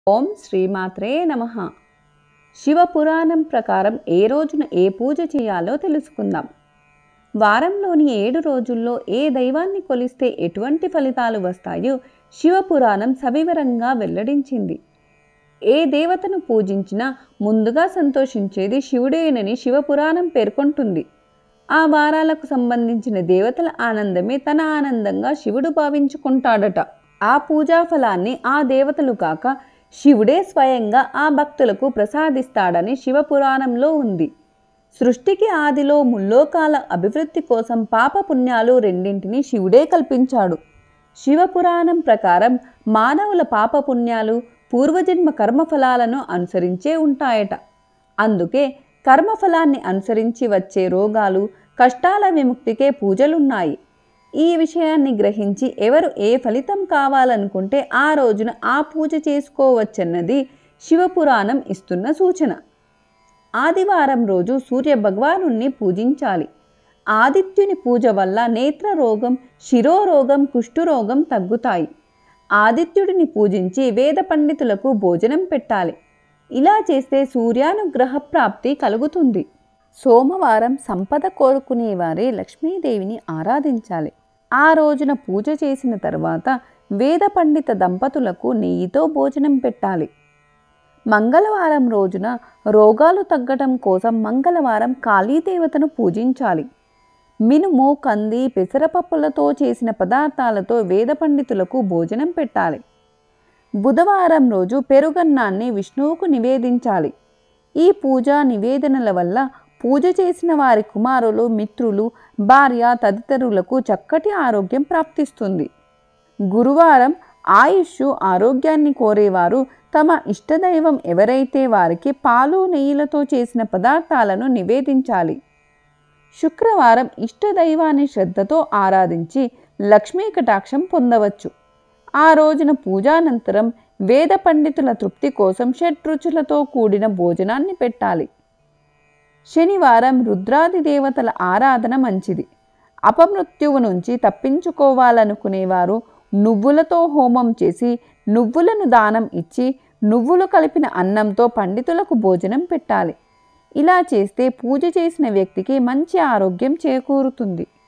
ఓం శ్రీమాత్రే నమ శివపురాణం ప్రకారం ఏ రోజున ఏ పూజ చేయాలో తెలుసుకుందాం వారంలోని ఏడు రోజుల్లో ఏ దైవాన్ని కొలిస్తే ఎటువంటి ఫలితాలు వస్తాయో శివపురాణం సవివరంగా వెల్లడించింది ఏ దేవతను పూజించినా ముందుగా సంతోషించేది శివుడేనని శివపురాణం పేర్కొంటుంది ఆ వారాలకు సంబంధించిన దేవతల ఆనందమే తన ఆనందంగా శివుడు భావించుకుంటాడట ఆ పూజా ఫలాన్ని ఆ దేవతలు కాక శివుడే స్వయంగా ఆ భక్తులకు ప్రసాదిస్తాడని శివపురాణంలో ఉంది సృష్టికి ఆదిలో ముల్లోకాల అభివృద్ధి కోసం పాప పుణ్యాలు రెండింటినీ శివుడే కల్పించాడు శివపురాణం ప్రకారం మానవుల పాప పుణ్యాలు పూర్వజన్మ కర్మఫలాలను అనుసరించే ఉంటాయట అందుకే కర్మఫలాన్ని అనుసరించి వచ్చే రోగాలు కష్టాల విముక్తికే పూజలున్నాయి ఈ విషయాన్ని గ్రహించి ఎవరు ఏ ఫలితం కావాలనుకుంటే ఆ రోజున ఆ పూజ చేసుకోవచ్చన్నది శివపురాణం ఇస్తున్న సూచన ఆదివారం రోజు సూర్య భగవానుణ్ణి పూజించాలి ఆదిత్యుని పూజ వల్ల నేత్ర రోగం శిరోరోగం కుష్ఠురోగం తగ్గుతాయి ఆదిత్యుడిని పూజించి వేద పండితులకు భోజనం పెట్టాలి ఇలా చేస్తే సూర్యానుగ్రహ ప్రాప్తి కలుగుతుంది సోమవారం సంపద కోరుకునేవారే లక్ష్మీదేవిని ఆరాధించాలి ఆ రోజున పూజ చేసిన తర్వాత వేద పండిత దంపతులకు నెయ్యితో భోజనం పెట్టాలి మంగళవారం రోజున రోగాలు తగ్గటం కోసం మంగళవారం కాళీదేవతను పూజించాలి మినుము కంది పెసరపప్పులతో చేసిన పదార్థాలతో వేద పండితులకు భోజనం పెట్టాలి బుధవారం రోజు పెరుగన్నాన్ని విష్ణువుకు నివేదించాలి ఈ పూజా నివేదనల వల్ల పూజ చేసిన వారి కుమారులు మిత్రులు భార్య తదితరులకు చక్కటి ఆరోగ్యం ప్రాప్తిస్తుంది గురువారం ఆయుష్ ఆరోగ్యాన్ని కోరేవారు తమ ఇష్టదైవం ఎవరైతే వారికి పాలు నెయ్యిలతో చేసిన పదార్థాలను నివేదించాలి శుక్రవారం ఇష్టదైవాన్ని శ్రద్ధతో ఆరాధించి లక్ష్మీ కటాక్షం పొందవచ్చు ఆ రోజున పూజానంతరం వేద పండితుల తృప్తి కోసం షడ్రుచులతో కూడిన భోజనాన్ని పెట్టాలి శనివారం రుద్రాది దేవతల ఆరాధన మంచిది అపమృత్యువు నుంచి తప్పించుకోవాలనుకునేవారు నువ్వులతో హోమం చేసి నువ్వులను దానం ఇచ్చి నువ్వులు కలిపిన అన్నంతో పండితులకు భోజనం పెట్టాలి ఇలా చేస్తే పూజ చేసిన వ్యక్తికి మంచి ఆరోగ్యం చేకూరుతుంది